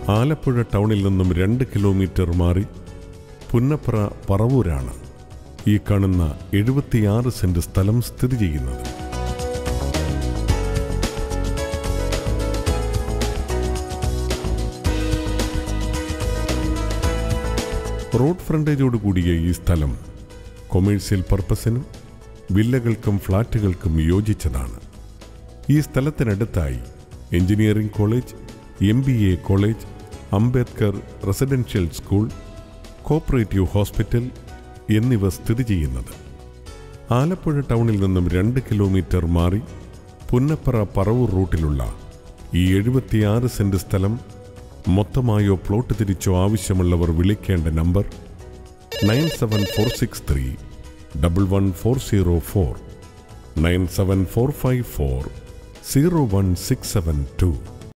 ആലപ്പുഴ ടൗണിൽ നിന്നും രണ്ട് കിലോമീറ്റർ മാറി പുന്നപ്ര പറവൂരാണ് ഈ കാണുന്ന എഴുപത്തിയാറ് സെന്റ് സ്ഥലം സ്ഥിതി ചെയ്യുന്നത് റോഡ് ഫ്രണ്ടേജോട് കൂടിയ ഈ സ്ഥലം കൊമേഴ്സ്യൽ പർപ്പസിനും വില്ലകൾക്കും ഫ്ളാറ്റുകൾക്കും യോജിച്ചതാണ് ഈ സ്ഥലത്തിനടുത്തായി engineering college M B A college Ambedkar residential school cooperative hospital എന്നിവ സ്ഥിതി ചെയ്യുന്നത് ആലപ്പുഴ ടൗണിൽ നിന്നും രണ്ട് കിലോമീറ്റർ മാറി പുന്നപ്പറ പറവൂർ റൂട്ടിലുള്ള ഈ എഴുപത്തിയാറ് സെന്റ് സ്ഥലം മൊത്തമായോ പ്ലോട്ട് തിരിച്ചോ ആവശ്യമുള്ളവർ വിളിക്കേണ്ട number nine seven four six three double one four zero four nine seven four five four zero one six seven to